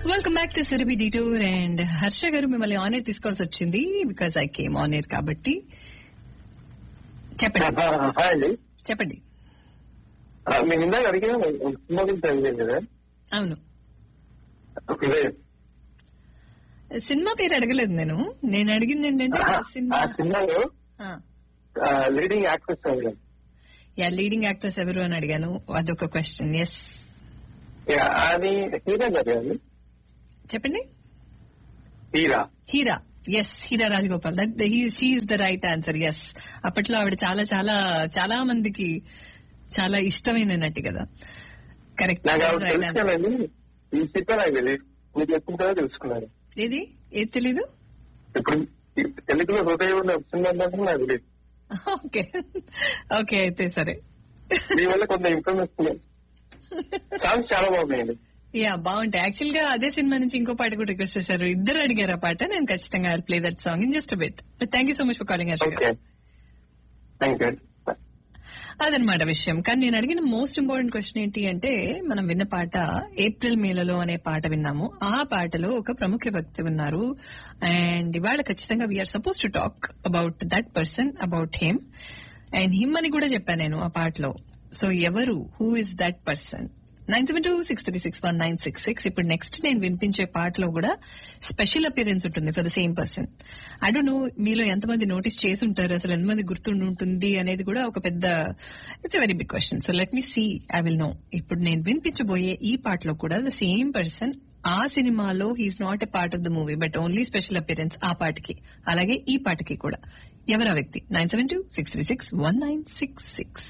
welcome back to Surabhi detour and Harsha garu మిమ్మల్ని on air తీసుకోవాల్సి వచ్చింది because I came on air కాబట్టి చెప్పండి హాయ్ అండి చెప్పండి ఆ, మీరు ఇందాక అడిగిన సినిమా గురించి అడిగారు కదా అవును ఇదే సినిమా పేరు అడగలేదు నేను నేను అడిగింది ఏంటంటే ఆ సినిమా ఆ సినిమాలో లీడింగ్ యాక్ట్రెస్ అడిగాను యా లీడింగ్ యాక్టర్స్ ఎవరు అని అడిగాను అదొక క్వశ్చన్ ఎస్ యా, అది హీరా గారు అండి చెప్పండి Heera Heera yes Heera Rajagopal that she's the right answer yes అప్పట్లో ఆవిడ చాలా చాలా చాలా మందికి చాలా ఇష్టమైన నటి కదా కరెక్ట్ నాకు ఆవిడ రైట్ ఆన్సర్ తెలుసుకోనండి ఈ సినిమా నాకు తెలియదు మీకు ఎప్పుడు తెలుసుకున్నాను ఏది ఏది తెలీదు ఇప్పుడు ఈ తెలుగులో హృదయం ఉన్న సినిమా అంటే నాకు తెలియదు ఓకే ఓకే అయితే సరే మీ వల్ల కొంత ఇన్ఫర్మేషన్ సాంగ్స్ చాలా బాగున్నాయండి యా బాగుంటాయి యాక్చువల్ గా అదే సినిమా నుంచి ఇంకో పాట కూడా రిక్వెస్ట్ చేశారు ఇద్దరు అడిగారు ఆ పాట నేను ఖచ్చితంగా play that song in just bit but thank you so much for calling Harsha okay thank you అదనమాట విషయం కానీ నేను అడిగిన మోస్ట్ ఇంపార్టెంట్ క్వశ్చన్ ఏంటి అంటే మనం విన్న పాట ఏప్రిల్ మేలలో అనే పాట విన్నాము ఆ పాటలో ఒక ప్రముఖ వ్యక్తి ఉన్నారు అండ్ ఇవాళ ఖచ్చితంగా we're supposed to talk about that person about him and him అని కూడా చెప్పాను నేను ఆ పాటలో సో ఎవరు who is that person nine seven two six three six one nine six six ఇప్పుడు నెక్స్ట్ నేను వినిపించే పాటలో కూడా స్పెషల్ అపియరెన్స్ ఉంటుంది for the same person I don't know మీలో ఎంతమంది నోటీస్ చేసి ఉంటారు అసలు ఎంతమంది గుర్తుండి ఉంటుంది అనేది కూడా ఒక పెద్ద it's very big question so let me see I will know ఇప్పుడు నేను వినిపించబోయే ఈ పాటలో కూడా ద సేమ్ పర్సన్ ఆ సినిమాలో he's not a part of the movie but only special appearance ఆ పాటకి అలాగే ఈ పాటకి కూడా ఎవరా వ్యక్తి nine seven two six three six one nine six six